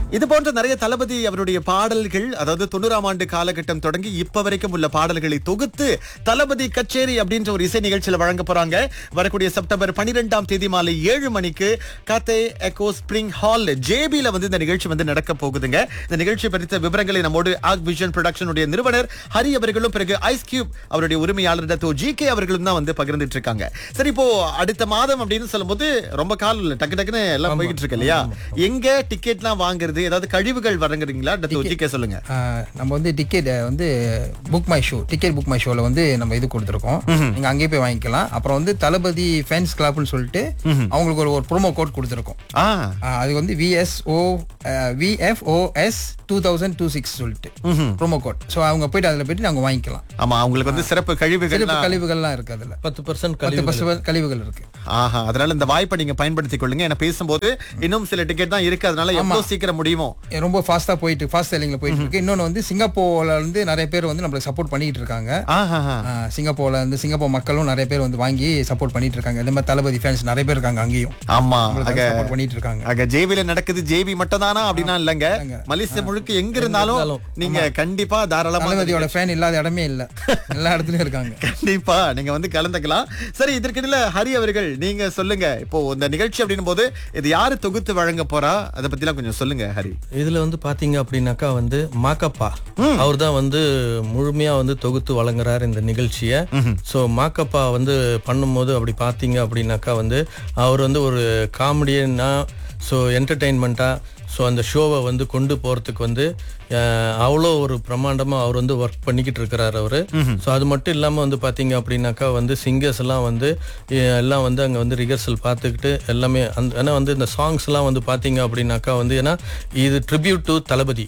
இது போன்ற நிறைய தளபதி அவருடைய பாடல்கள் அதாவது தொண்ணூறாம் ஆண்டு காலகட்டம் தொடங்கி இப்ப வரைக்கும் உள்ள பாடல்களை தொகுத்து தளபதி கச்சேரி அப்படின்ற ஒரு இசை நிகழ்ச்சியில வழங்க போறாங்க வரக்கூடிய செப்டம்பர் பனிரெண்டாம் தேதி மாலை ஏழு மணிக்கு காத்தே எக்கோ ஸ்பிரிங் ஹால் ஜேபில வந்து இந்த நிகழ்ச்சி வந்து நடக்க போகுதுங்க இந்த நிகழ்ச்சி குறித்த விவரங்களை நம்மோடு ஆக் விஷன் ப்ரொடக்ஷனுடைய நிறுவனர் ஹரி அவர்களும் பிறகு ஐஸ் கியூப் அவருடைய உரிமையாளர் டத்தோ ஜி கே அவர்களும் தான் வந்து பகிர்ந்துட்டு இருக்காங்க சரி இப்போ அடுத்த மாதம் அப்படின்னு சொல்லும்போது ரொம்ப காலம் இல்ல டக்கு டக்குன்னு எல்லாம் போய்கிட்டு இருக்கு இல்லையா எங்க டிக்கெட்லாம் வாங்குறது ஏதாவது கழிவுகள் வழங்குறீங்களா டத்தோ ஜி கே சொல்லுங்க ஆஹ் நம்ம வந்து டிக்கெட் வந்து Book My Show ticket Book My ஷோல வந்து நம்ம இது கொடுத்துருக்கோம் நீங்க அங்கேயே போய் வாங்கிக்கலாம் அப்புறம் வந்து தளபதி ஃபேன்ஸ் கிளப்னு சொல்லிட்டு அவங்களுக்கு ஒரு ஒரு ப்ரோமோ கோட் கொடுத்துருக்கோம் ஆ ஆஹ் அது வந்து VSO VFOS two thousand two six சொல்லிட்டு ப்ரோமோ கோட் ஸோ அவங்க போயிட்டு அதில் போயிட்டு அவங்க வாங்கிக்கலாம் ஆமா அவங்களுக்கு வந்து சிறப்பு கழிவுகள் சிறப்பு கழிவுகள்லாம் இருக்கு அதில் பத்து பர்சன்ட் பத்து பர்சன்ட் கழிவுகள் இருக்கு ஆஹா அதனால இந்த வாய்ப்பை நீங்க பயன்படுத்திக் கொள்ளுங்க ஏன்னா பேசும்போது இன்னும் சில டிக்கெட் தான் இருக்கு அதனால எவ்வளவு சீக்கிரம் முடியுமோ ரொம்ப ஃபாஸ்டா போயிட்டு ஃபாஸ்ட் செல்லிங்ல போயிட்டு இருக்கு இன்னொன்னு வந்து சிங்கப்பூர்ல இருந்து நிறைய பேர் வந்து நம்மளுக்கு சப்போர்ட் பண்ணிட்டு இருக்காங்க ஆஹா ஆஹ் சிங்கப்பூர்ல இருந்து சிங்கப்பூர் மக்களும் நிறைய பேர் வந்து வாங்கி சப்போர்ட் பண்ணிட்டு இருக்காங்க இந்த மாதிரி தளபதி ஃபேன்ஸ் நிறைய பேர் இருக்காங்க அங்கேயும் ஆமா ஆக சப்போர்ட் பண்ணிட்டு இருக்காங்க ஆக ஜேபில நடக்குது ஜேபி மட்டும் தானா அப்படின்னா இல்லங்க மலேசியா முழுக்க எங்க இருந்தாலும் நீங்க கண்டிப்பா தாராளமா தளபதியோட ஃபேன் இல்லாத இடமே இல்ல எல்லா இடத்துலயும் இருக்காங்க கண்டிப்பா நீங்க வந்து கலந்துக்கலாம் சரி இதற்கிடையில ஹரி அவர்கள் நீங்க சொல்லுங்க இப்போ இந்த நிகழ்ச்சி அப்படின்னும் போது இது யாரு தொகுத்து வழங்க போறா அதை பத்திலாம் கொஞ்சம் சொல்லுங்க ஹரி இதுல வந்து பாத்தீங்க அப்படின்னாக்கா வந்து மாக்கப்பா அவர் தான் வந்து முழுமையா வந்து தொகுத்து வழங்குறாரு இந்த நிகழ்ச்சியை சோ மாக்கப்பா வந்து பண்ணும்போது அப்படி பாத்தீங்க அப்படின்னாக்கா வந்து அவர் வந்து ஒரு காமெடியனா ஸோ என்டர்டெயின்மெண்ட்டா ஸோ அந்த ஷோவை வந்து கொண்டு போறதுக்கு வந்து அஹ், அவ்வளோ ஒரு பிரம்மாண்டமா அவர் வந்து ஒர்க் பண்ணிக்கிட்டு இருக்கிறாரு அவரு ஸோ அது மட்டும் இல்லாம வந்து பாத்தீங்க அப்படின்னாக்கா வந்து சிங்கர்ஸ் எல்லாம் வந்து அஹ், எல்லாம் வந்து அங்க வந்து ரிஹர்சல் பார்த்துக்கிட்டு எல்லாமே அந்த ஏன்னா வந்து இந்த சாங்ஸ் எல்லாம் வந்து பாத்தீங்க அப்படின்னாக்கா வந்து ஏன்னா இது tribute to Thalapathy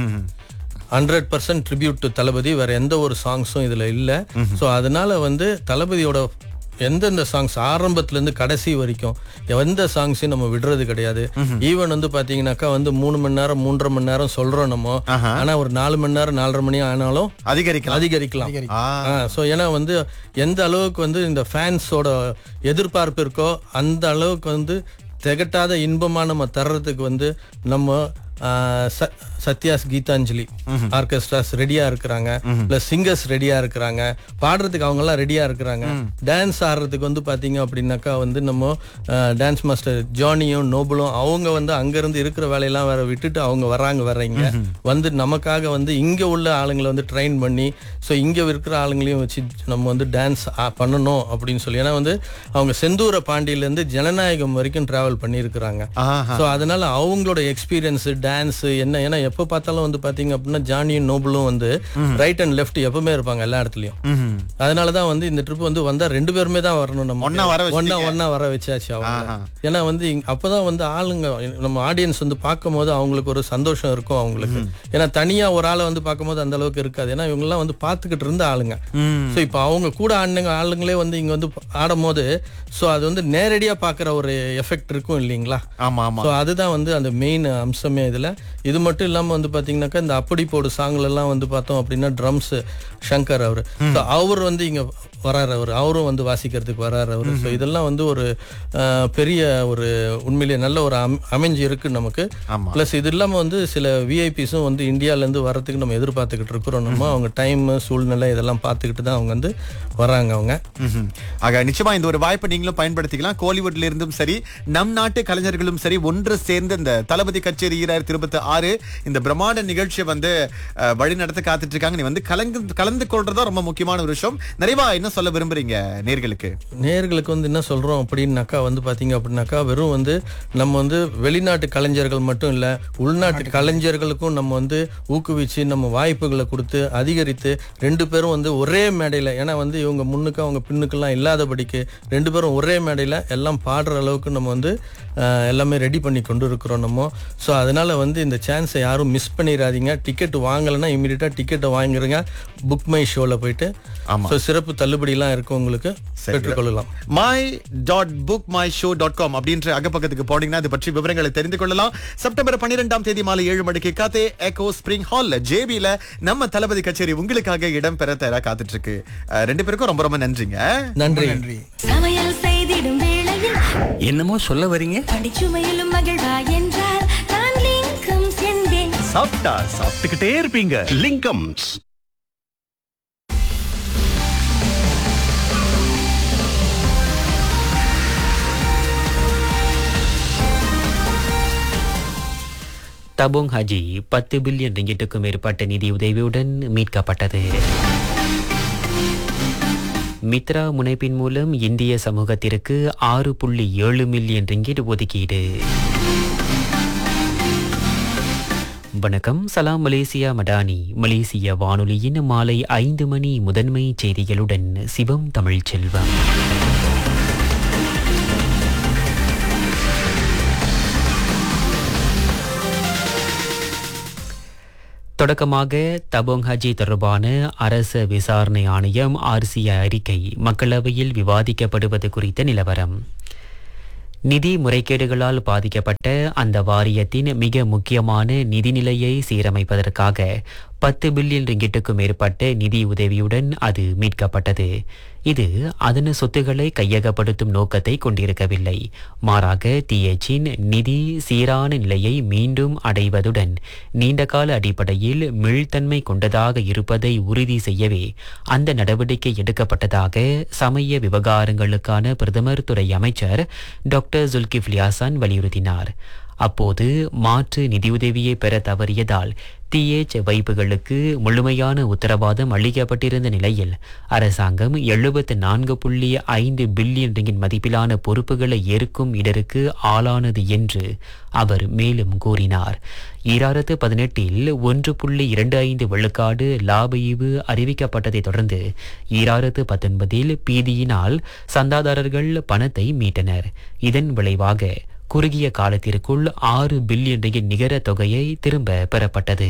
hundred percent tribute to Thalapathy வேற எந்த ஒரு சாங்ஸும் இதுல இல்ல ஸோ அதனால வந்து தளபதியோட எந்தெந்த சாங்ஸ் ஆரம்பத்துல இருந்து கடைசி வரைக்கும் எந்த சாங்ஸையும் நம்ம விடுறது கிடையாது ஈவன் வந்து பாத்தீங்கன்னாக்கா வந்து மூணு மணி நேரம் மூன்றரை மணி நேரம் சொல்றோம் நம்ம ஆனா ஒரு நாலு மணி நேரம் நாலரை மணி ஆனாலும் அதிகரிக்கலாம் அதிகரிக்கலாம் ஆ ஸோ ஏன்னா வந்து எந்த அளவுக்கு வந்து இந்த ஃபேன்ஸோட எதிர்பார்ப்பு இருக்கோ அந்த அளவுக்கு வந்து திகட்டாத இன்பமா நம்ம தர்றதுக்கு வந்து நம்ம ஆ, ச- சத்யாஸ் கீதாஞ்சலி ஆர்கெஸ்ட்ராஸ் ரெடியா இருக்கிறாங்க பிளஸ் சிங்கர்ஸ் ரெடியா இருக்கிறாங்க பாடுறதுக்கு அவங்க எல்லாம் ரெடியா இருக்கிறாங்க டான்ஸ் ஆடுறதுக்கு வந்து பாத்தீங்க அப்படின்னாக்கா வந்து நம்ம டான்ஸ் மாஸ்டர் ஜானியும் நோபலும் அவங்க வந்து அங்க இருந்து இருக்கிற வேலையெல்லாம் வேற விட்டுட்டு அவங்க வர்றாங்க வேற இங்க வந்து நமக்காக வந்து இங்க உள்ள ஆளுங்களை வந்து ட்ரெயின் பண்ணி ஸோ இங்க இருக்கிற ஆளுங்களையும் வச்சு நம்ம வந்து டான்ஸ் பண்ணணும் அப்படின்னு சொல்லி ஏன்னா வந்து அவங்க செந்தூர பாண்டியில இருந்து ஜனநாயகம் வரைக்கும் டிராவல் பண்ணியிருக்கிறாங்க ஆஹா ஸோ அதனால அவங்களோட எக்ஸ்பீரியன்ஸ் டான்ஸ் என்ன ஏன்னா எப்போ பார்த்தாலும் வந்து பாத்தீங்க அப்படின்னா ஜானியும் நோபலும் வந்து ரைட் அண்ட் லெஃப்ட் எப்பவுமே இருப்பாங்க எல்லா இடத்துலயும் ம்ஹும். அதனால தான் வந்து இந்த ட்ரிப் வந்து வந்தா ரெண்டு பேருமே தான் வரணும் நம்ம ஒண்ணா வர ஒன்னா ஒன்னா வர வச்சாச்சு அவங்க ஆஹா. ஏன்னா வந்து இங்க- அப்பதான் வந்து ஆளுங்க நம்ம ஆடியன்ஸ் வந்து பார்க்கும்போது அவங்களுக்கு ஒரு சந்தோஷம் இருக்கும் அவங்களுக்கு ஏன்னா தனியா ஒரு ஆளை வந்து பார்க்கும்போது அந்த அளவுக்கு இருக்காது ஏன்னா இவங்க எல்லாம் வந்து பார்த்துக்கிட்டு இருந்த ஆளுங்க ம். சோ இப்போ அவங்க கூட ஆடுங்க ஆளுங்களே வந்து இங்க வந்து ஆடும்போது சோ அது வந்து நேரடியா பார்க்குற ஒரு எஃபெக்ட் இருக்கும் இல்லைங்களா ஆமா ஆமா ஸோ அதுதான் வந்து அந்த மெயின் அம்சமே இதுல இது மட்டும் இல்லாம வந்து பாத்தீங்கன்னாக்கா இந்த அப்படி போடு சாங்ல எல்லாம் வந்து பார்த்தோம் அப்படின்னா ட்ரம்ஸ் சங்கர் அவரு So அவர் வந்து இங்க வராரு அவர் அவரும் வந்து வாசிக்கிறதுக்கு வராரு அவரு ஸோ இதெல்லாம் வந்து ஒரு அஹ், பெரிய ஒரு உண்மையிலேயே நல்ல ஒரு அம்- அமைஞ்சு இருக்கு நமக்கு ஆமா. பிளஸ் இது இல்லாம வந்து சில விஐபிஸும் வந்து இந்தியால இருந்து வரதுக்கு நம்ம எதிர்பார்த்துக்கிட்டு இருக்கிறோம் நம்ம அவங்க டைம் சூழ்நிலை இதெல்லாம் பார்த்துக்கிட்டு தான் அவங்க வந்து வராங்க அவங்க ம்ஹும். ஆக நிச்சயமா இந்த ஒரு வாய்ப்பை நீங்களும் பயன்படுத்திக்கலாம் கோலிவுட்ல இருந்தும் சரி நம் நாட்டு கலைஞர்களும் சரி ஒன்று சேர்ந்து இந்த தளபதி கச்சேரி ஈராயிரத்தி இருபத்தி ஆறு இந்த பிரம்மாண்ட நிகழ்ச்சியை வந்து அஹ், வழி நடத்த காத்துட்டு இருக்காங்க நீ வந்து கலந்து கலந்து கொள்றதா ரொம்ப முக்கியமான ஒரு விஷயம் நிறைவா என்ன சொல்ல விரும்புறீங்க நேர்களுக்கு நேர்களுக்கு வந்து என்ன சொல்றோம் அப்படின்னாக்கா வந்து பாத்தீங்க அப்படின்னாக்கா வெறும் வந்து நம்ம வந்து வெளிநாட்டு கலைஞர்கள் மட்டும் இல்ல உள்நாட்டு கலைஞர்களுக்கும் நம்ம வந்து ஊக்குவிச்சு நம்ம வாய்ப்புகளை கொடுத்து அதிகரித்து ரெண்டு பேரும் வந்து ஒரே மேடையில ஏன்னா வந்து இவங்க முன்னுக்கு அவங்க பின்னுக்கெல்லாம் இல்லாதபடிக்கு ரெண்டு பேரும் ஒரே மேடையில எல்லாம் பாடுற அளவுக்கு நம்ம வந்து அஹ், எல்லாமே ரெடி பண்ணி கொண்டு இருக்கிறோம் நம்ம ஸோ அதனால வந்து இந்த சான்ஸை யாரும் மிஸ் பண்ணிடாதீங்க டிக்கெட் வாங்கலைன்னா இமீடியட்டா டிக்கெட்டை வாங்கிருங்க புக் மை ஷோல போயிட்டு ஆமா. ஸோ சிறப்பு தள்ளுபடிலாம் இருக்கு உங்களுக்கு பெற்றுக்கொள்ளலாம் my dot Book My Show dot com அப்படின்ற அகப்பக்கத்துக்கு போனீங்கன்னா இது பற்றி விவரங்களை தெரிந்து கொள்ளலாம் செப்டம்பர் பன்னிரெண்டாம் தேதி மாலை ஏழு மணிக்கு காத்தே எக்கோ ஸ்பிரிங் ஹால்ல ஜேபில நம்ம தளபதி கச்சேரி உங்களுக்காக இடம் பெற தயாரா காத்துட்டு இருக்கு அஹ், ரெண்டு பேருக்கும் ரொம்ப ரொம்ப நன்றிங்க நன்றி நன்றி சமையல் செய்திடும் வேளையில் என்னமோ சொல்ல வரீங்க படிச்சுமையிலும் மகிழ்வா என்றால் நான் லிங்கம் சென்றேன் சாப்பிட்டா சாப்பிட்டுக்கிட்டே இருப்பீங்க லிங்கம்ஸ் தபோங் ஹஜி பத்து பில்லியன் ரிங்கிட்டுக்கும் மேற்பட்ட நிதியுதவியுடன் மீட்கப்பட்டது மித்ரா முனைப்பின் மூலம் இந்திய சமூகத்திற்கு ஆறு புள்ளி ஏழு மில்லியன் ரிங்கிட் ஒதுக்கீடு வணக்கம் சலாம் மலேசியா மடானி மலேசிய வானொலியின் மாலை ஐந்து மணி முதன்மை செய்திகளுடன் சிவம் தமிழ்ச் செல்வம் தொடக்கமாக தபோங் ஹஜி தொடர்பான அரச விசாரணை ஆணையம் ஆர்சிய அறிக்கை மக்களவையில் விவாதிக்கப்படுவது குறித்த நிலவரம் நிதி முறைகேடுகளால் பாதிக்கப்பட்ட அந்த வாரியத்தின் மிக முக்கியமான நிதிநிலையை சீரமைப்பதற்காக பத்து பில்லியன் ரிங்கிட்டுக்கும் மேற்பட்ட நிதி உதவியுடன் அது மீட்கப்பட்டது இது அதன் சொத்துக்களை கையகப்படுத்தும் நோக்கத்தை கொண்டிருக்கவில்லை மாறாக தியச்சின் நிதி சீரான நிலையை மீண்டும் அடைவதுடன் நீண்டகால அடிப்படையில் மீள்தன்மை கொண்டதாக இருப்பதை உறுதி செய்யவே அந்த நடவடிக்கை எடுக்கப்பட்டதாக சமய விவகாரங்களுக்கான பிரதமர் துறை அமைச்சர் டாக்டர் ஜுல்கிஃப்லி ஹாசான் வலியுறுத்தினார் அப்போது மாற்று நிதியுதவியை பெற தவறியதால் டிஏச் வைப்புகளுக்கு முழுமையான உத்தரவாதம் அளிக்கப்பட்டிருந்த நிலையில் அரசாங்கம் எழுபத்து நான்கு புள்ளி ஐந்து பில்லியன் ரிங்கின் மதிப்பிலான பொறுப்புகளை ஏற்கும் இடருக்கு ஆளானது என்று அவர் மேலும் கூறினார் ஈராயிரத்து பதினெட்டில் ஒன்று புள்ளி இரண்டு ஐந்து விழுக்காடு லாப ஈவு அறிவிக்கப்பட்டதைத் தொடர்ந்து ஈராயிரத்து பத்தொன்பதில் பீதியினால் சந்தாதாரர்கள் பணத்தை மீட்டனர் இதன் விளைவாக குறுகிய காலத்திற்குள் ஆறு பில்லியன் ரிங்கிட் நிகர தொகையை திரும்ப பெறப்பட்டது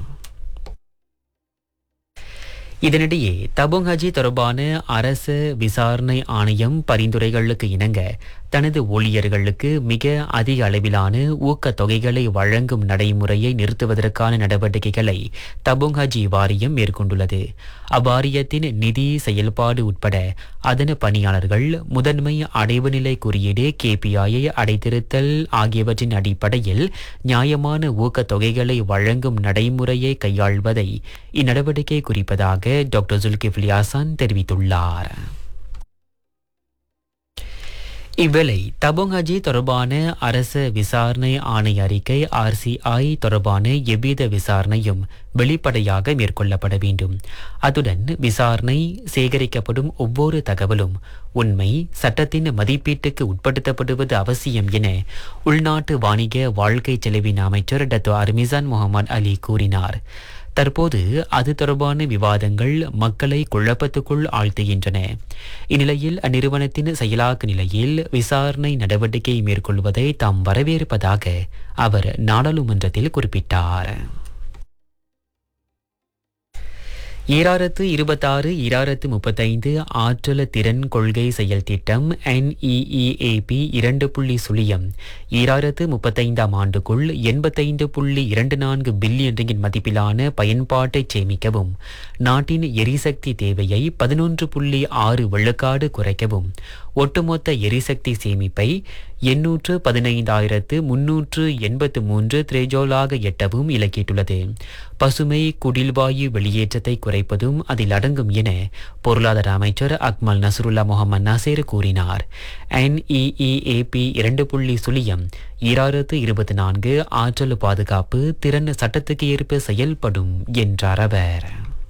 இதனிடையே தபோங் ஹஜி தொடர்பான அரச விசாரணை ஆணையம் பரிந்துரைகளுக்கு இணங்க தனது ஊழியர்களுக்கு மிக அதிக அளவிலான ஊக்கத் தொகைகளை வழங்கும் நடைமுறையை நிறுத்துவதற்கான நடவடிக்கைகளை தபோங் ஹஜி வாரியம் மேற்கொண்டுள்ளது அவ்வாரியத்தின் நிதி செயல்பாடு உட்பட அதன் பணியாளர்கள் முதன்மை அடைவு நிலை குறியீடு கேபிஐயை அடைத்திருத்தல் ஆகியவற்றின் அடிப்படையில் நியாயமான ஊக்கத் தொகைகளை வழங்கும் நடைமுறையை கையாள்வதை இந்நடவடிக்கை குறிப்பதாக டாக்டர் ஜுல்கிஃப்லி ஹாசான் தெரிவித்துள்ளார் இவ்வேளை தபோங் ஹஜி தொடர்பான அரச விசாரணை ஆணைய அறிக்கை ஆர்சிஐ தொடர்பான எவ்வித விசாரணையும் வெளிப்படையாக மேற்கொள்ளப்பட வேண்டும் அதுடன் விசாரணை சேகரிக்கப்படும் ஒவ்வொரு தகவலும் உண்மை சட்டத்தின் மதிப்பீட்டுக்கு உட்படுத்தப்படுவது அவசியம் என உள்நாட்டு வாணிக வாழ்க்கை செலவின் அமைச்சர் டத்தோ அர்மிசான் முகமது அலி கூறினார் தற்போது அது தொடர்பான விவாதங்கள் மக்களை குழப்பத்துக்குள் ஆழ்த்துகின்றன இந்நிலையில் அந்நிறுவனத்தின் செயலாக்க நிலையில் விசாரணை நடவடிக்கை மேற்கொள்வதை தாம் வரவேற்பதாக அவர் நாடாளுமன்றத்தில் குறிப்பிட்டார் ஈராயிரத்து இருபத்தாறு ஈராயிரத்து முப்பத்தைந்து ஆற்றல் திறன் கொள்கை செயல் திட்டம் என்இஇஏபி இரண்டு புள்ளி சுழியம் ஈராயிரத்து முப்பத்தைந்தாம் ஆண்டுக்குள் எண்பத்தைந்து புள்ளி இரண்டு நான்கு பில்லியன் ரிங்கின் மதிப்பிலான பயன்பாட்டை சேமிக்கவும் நாட்டின் எரிசக்தி தேவையை பதினொன்று புள்ளி ஆறு விழுக்காடு குறைக்கவும் ஒட்டுமொத்த எரிசக்தி சேமிப்பை எண்ணூற்று பதினைந்தாயிரத்து முன்னூற்று எண்பத்து மூன்று திரேஜோலாக எட்டவும் இலக்கிட்டுள்ளது பசுமை குடில்வாயு வெளியேற்றத்தை குறைப்பதும் அதில் அடங்கும் என பொருளாதார அமைச்சர் அக்மல் நசருல்லா முகமது நசீர் கூறினார் என்இஇஏபி இரண்டு புள்ளி சுழியம் ஈராயிரத்து இருபத்தி நான்கு ஆற்றல் பாதுகாப்பு திறன் சட்டத்துக்கு ஏற்ப செயல்படும் என்றார் அவர்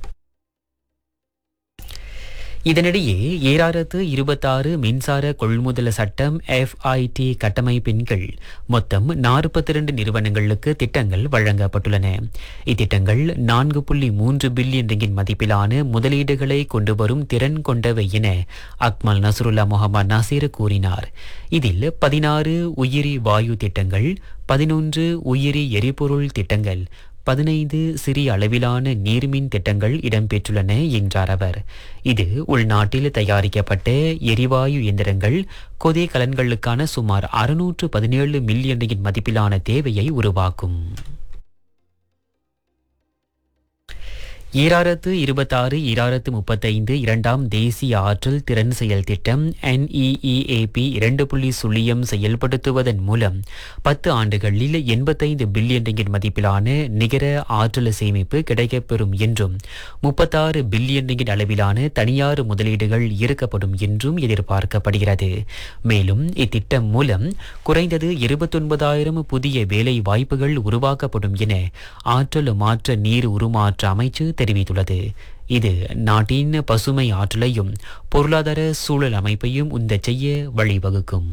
இதனிடையே ஏழாயிரத்து இருபத்தாறு மின்சார கொள்முதல் சட்டம் எஃப்ஐடி கட்டமைப்பின் கீழ் மொத்தம் நாற்பத்தி இரண்டு நிறுவனங்களுக்கு திட்டங்கள் வழங்கப்பட்டுள்ளன இத்திட்டங்கள் நான்கு புள்ளி மூன்று பில்லியன் ரிங்கின் மதிப்பிலான முதலீடுகளை கொண்டு வரும் திறன் கொண்டவை என அக்மல் நசருல்லா முகமது நாசீர் கூறினார் இதில் பதினாறு உயிரி வாயு திட்டங்கள் பதினொன்று உயிரி எரிபொருள் திட்டங்கள் பதினைந்து சிறிய அளவிலான நீர்மின் திட்டங்கள் இடம்பெற்றுள்ளன என்றார் அவர் இது உள்நாட்டில் தயாரிக்கப்பட்ட எரிவாயு இயந்திரங்கள் கொதை கலன்களுக்கான சுமார் அறுநூற்று பதினேழு மில்லியன் மதிப்பிலான தேவையை உருவாக்கும் ஈராயிரத்து இருபத்தாறு ஈராயிரத்து முப்பத்தைந்து இரண்டாம் தேசிய ஆற்றல் திறன் செயல் திட்டம் என்இஇஏபி இரண்டு புள்ளி சுழியம் செயல்படுத்துவதன் மூலம் பத்து ஆண்டுகளில் எண்பத்தைந்து பில்லியன் ரிங்கிட் மதிப்பிலான நிகர ஆற்றல் சேமிப்பு கிடைக்கப்பெறும் என்றும் முப்பத்தாறு பில்லியன் ரிங்கிட் அளவிலான தனியார் முதலீடுகள் ஈர்க்கப்படும் என்றும் எதிர்பார்க்கப்படுகிறது மேலும் இத்திட்டம் மூலம் குறைந்தது இருபத்தொன்பதாயிரம் புதிய வேலை வாய்ப்புகள் உருவாக்கப்படும் என ஆற்றல் மாற்ற நீர் உருமாற்ற அமைச்சு தெரிவித்துள்ளது இது நாட்டின் பசுமை ஆற்றலையும் பொருளாதார சூழல் அமைப்பையும் உந்தச் செய்ய வழிவகுக்கும்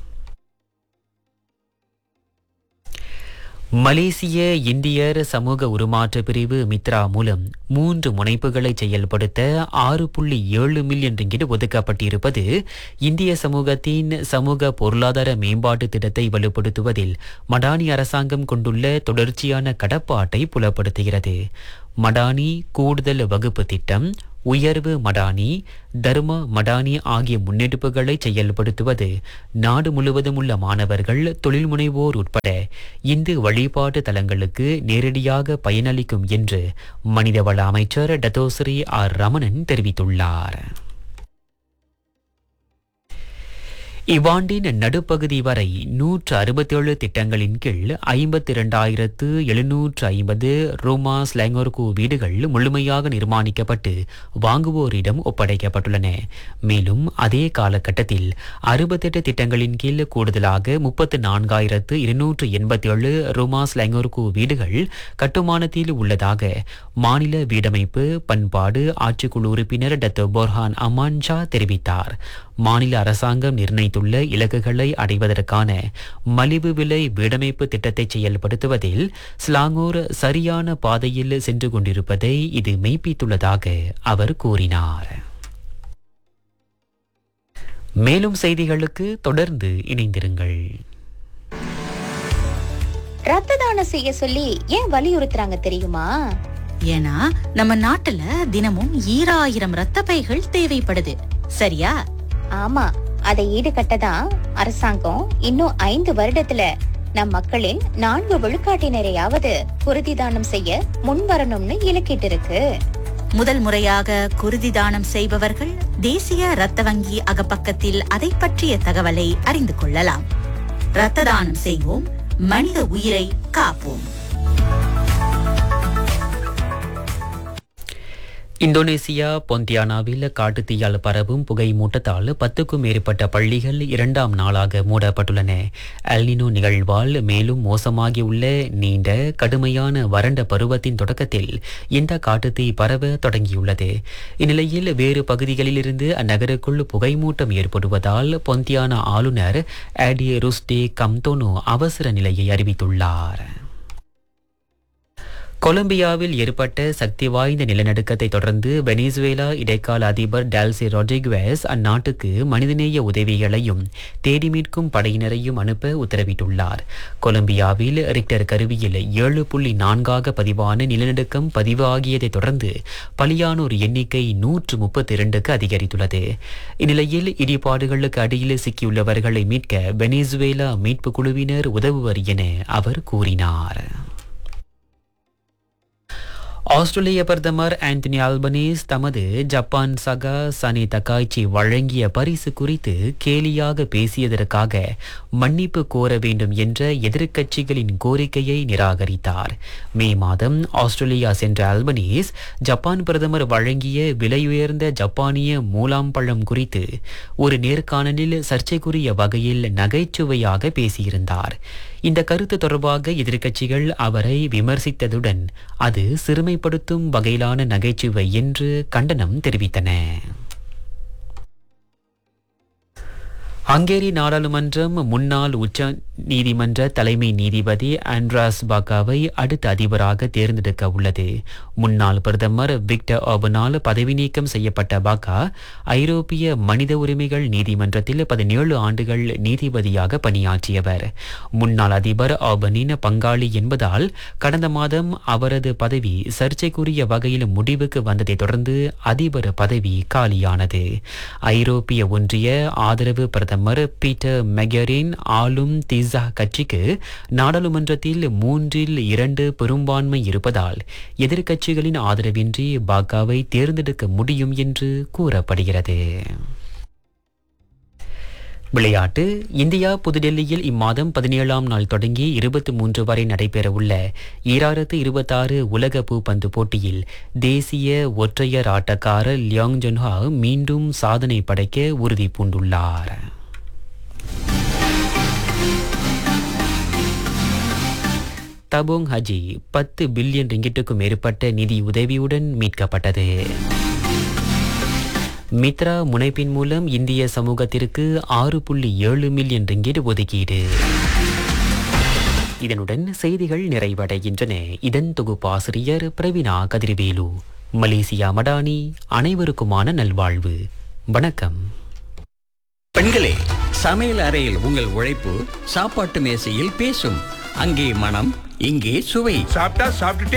மலேசிய இந்தியர் சமூக உருமாற்ற பிரிவு மித்ரா மூலம் மூன்று முனைப்புகளை செயல்படுத்த ஆறு புள்ளி ஏழு மில்லியன் ரிங்கிட் ஒதுக்கப்பட்டிருப்பது இந்திய சமூகத்தின் சமூக பொருளாதார மேம்பாட்டு திட்டத்தை வலுப்படுத்துவதில் மடானி அரசாங்கம் கொண்டுள்ள தொடர்ச்சியான கடப்பாட்டை புலப்படுத்துகிறது மடானி கூடுதல் வகுப்பு திட்டம் உயர்வு மடானி தர்ம மடானி ஆகிய முன்னெடுப்புகளை செயல்படுத்துவது நாடு முழுவதும் உள்ள மாணவர்கள் தொழில் முனைவோர் உட்பட இந்து வழிபாட்டு தலங்களுக்கு நேரடியாக பயனளிக்கும் என்று மனிதவள அமைச்சர் டத்தோஸ்ரீ ஆர் ரமணன் தெரிவித்துள்ளார் இவ்வாண்டின் நடுப்பகுதி வரை நூற்று அறுபத்தேழு திட்டங்களின் கீழ் ஐம்பத்தி இரண்டாயிரத்து எழுநூற்று ஐம்பது ரோமா ஸ்லாங்கோர்கு வீடுகள் முழுமையாக நிர்மாணிக்கப்பட்டு வாங்குவோரிடம் ஒப்படைக்கப்பட்டுள்ளன மேலும் அதே காலகட்டத்தில் அறுபத்தெட்டு திட்டங்களின் கீழ் கூடுதலாக முப்பத்து நான்காயிரத்து இருநூற்று எண்பத்தேழு ரோமா ஸ்லாங்கோர்கு வீடுகள் கட்டுமானத்தில் உள்ளதாக மாநில வீடமைப்பு பண்பாடு ஆட்சிக்குழு உறுப்பினர் டத்தோ போர்ஹான் அமான் ஷா தெரிவித்தார் மாநில அரசாங்கம் நிர்ணயித்துள்ள இலக்குகளை அடைவதற்கான மலிவு விலை வீடமைப்பு திட்டத்தை செயல்படுத்துவதில் ஸ்லாங்கூர் சரியான பாதையில் சென்று கொண்டிருப்பதை இது மெய்ப்பித்துள்ளதாக அவர் கூறினார் மேலும் செய்திகளுக்கு தொடர்ந்து இணைந்திருங்கள் ரத்த தானம் செய்ய சொல்லி ஏன் வலியுறுத்துறாங்க தெரியுமா ஏன்னா நம்ம நாட்டுல தினமும் ஈராயிரம் ரத்த பைகள் தேவைப்படுது சரியா ஆமா அதை ஈடுகட்ட தான் அரசாங்கம் இன்னும் ஐந்து வருடத்துல நம் மக்களின் நான்கு விழுக்காட்டினரையாவது குருதி தானம் செய்ய முன் வரணும்னு இலக்கிட்டு இருக்கு முதல் முறையாக குருதி தானம் செய்பவர்கள் தேசிய ரத்த வங்கி அகப்பக்கத்தில் அதை பற்றிய தகவலை அறிந்து கொள்ளலாம் ரத்த தானம் செய்வோம் மனித உயிரை காப்போம் இந்தோனேசியா பொந்தியானாவில் காட்டுத்தீயால் பரவும் புகை மூட்டத்தால் பத்துக்கும் மேற்பட்ட பள்ளிகள் இரண்டாம் நாளாக மூடப்பட்டுள்ளன அல்னினோ நிகழ்வால் மேலும் மோசமாகியுள்ள நீண்ட கடுமையான வறண்ட பருவத்தின் தொடக்கத்தில் இந்த காட்டுத்தீ பரவ தொடங்கியுள்ளது இந்நிலையில் வேறு பகுதிகளிலிருந்து அந்நகருக்குள் புகைமூட்டம் ஏற்படுவதால் பொந்தியானா ஆளுநர் ஆடி ருஸ்டே கம்தோனோ அவசர நிலையை அறிவித்துள்ளார் கொலம்பியாவில் ஏற்பட்ட சக்தி வாய்ந்த நிலநடுக்கத்தை தொடர்ந்து வெனிசுவேலா இடைக்கால அதிபர் டால்சி ரொட்ரிகுவேஸ் அந்நாட்டுக்கு மனிதநேய உதவிகளையும் தேடி மீட்கும் படையினரையும் அனுப்ப உத்தரவிட்டுள்ளார் கொலம்பியாவில் ரிக்டர் கருவியில் ஏழு புள்ளி நான்காக பதிவான நிலநடுக்கம் பதிவாகியதைத் தொடர்ந்து பலியானோர் எண்ணிக்கை நூற்று முப்பத்தி இரண்டுக்கு அதிகரித்துள்ளது இந்நிலையில் இடிபாடுகளுக்கு அடியில் சிக்கியுள்ளவர்களை மீட்க வெனிசுவேலா மீட்புக் குழுவினர் உதவுவர் என அவர் கூறினார் ஆஸ்திரேலிய பிரதமர் ஆண்டனி ஆல்பனீஸ் தமது ஜப்பான் சகா சனி தக்காய்ச்சி வழங்கிய பரிசு குறித்து கேலியாக பேசியதற்காக மன்னிப்பு கோர வேண்டும் என்ற எதிர்க்கட்சிகளின் கோரிக்கையை நிராகரித்தார் மே மாதம் ஆஸ்திரேலியா சென்ற ஆல்பனீஸ் ஜப்பான் பிரதமர் வழங்கிய விலையுயர்ந்த ஜப்பானிய மூலாம்பழம் குறித்து ஒரு நேர்காணலில் சர்ச்சைக்குரிய வகையில் நகைச்சுவையாக பேசியிருந்தார் இந்த கருத்து தொடர்பாக எதிர்க்கட்சிகள் அவரை விமர்சித்ததுடன் அது சிறுமைப்படுத்தும் வகையிலான நகைச்சுவை என்று கண்டனம் தெரிவித்தன ஹங்கேரி நாடாளுமன்றம் முன்னாள் உச்ச நீதிமன்ற தலைமை நீதிபதி ஆண்ட்ராஸ் பாக்காவை அடுத்த அதிபராக தேர்ந்தெடுக்க உள்ளது முன்னாள் பிரதமர் விக்டர் ஓபனால் பதவி நீக்கம் செய்யப்பட்ட பாக்கா ஐரோப்பிய மனித உரிமைகள் நீதிமன்றத்தில் பதினேழு ஆண்டுகள் நீதிபதியாக பணியாற்றியவர் முன்னாள் அதிபர் ஓபனின் பங்காளி என்பதால் கடந்த மாதம் அவரது பதவி சர்ச்சைக்குரிய வகையில் முடிவுக்கு வந்ததைத் தொடர்ந்து அதிபர் பதவி காலியானது ஐரோப்பிய ஒன்றிய ஆதரவு பிரதமர் பிரதமர் பீட்டர் மெகரின் ஆளும் திசா கட்சிக்கு நாடாளுமன்றத்தில் மூன்றில் இரண்டு பெரும்பான்மை இருப்பதால் எதிர்க்கட்சிகளின் ஆதரவின்றி பாக்காவை தேர்ந்தெடுக்க முடியும் என்று கூறப்படுகிறது விளையாட்டு இந்தியா புதுடெல்லியில் இம்மாதம் பதினேழாம் நாள் தொடங்கி இருபத்தி மூன்று வரை நடைபெறவுள்ள ஈராயிரத்து இருபத்தாறு உலக பூப்பந்து போட்டியில் தேசிய ஒற்றையர் ஆட்டக்காரர் லியாங் ஜொன்ஹா மீண்டும் சாதனை படைக்க உறுதி பூண்டுள்ளார் தபோங் ஹஜி பத்து பில்லியன் ரிங்கிட்டுக்கும் மேற்பட்ட நிதி உதவியுடன் மீட்கப்பட்டது மித்ரா முனைப்பின் மூலம் இந்திய சமூகத்திற்கு ஆறு புள்ளி ஏழு மில்லியன் ரிங்கிட் ஒதுக்கீடு இதனுடன் செய்திகள் நிறைவடைகின்றன இதன் தொகுப்பாசிரியர் பிரவீனா கதிர்வேலு மலேசியா மடானி அனைவருக்குமான நல்வாழ்வு வணக்கம் பெண்களே சமையல் அறையில் உங்கள் உழைப்பு சாப்பாட்டு மேசையில் பேசும் அங்கே மனம் இங்கே சுவை சாப்பிட்டா சாப்பிட்டுட்டே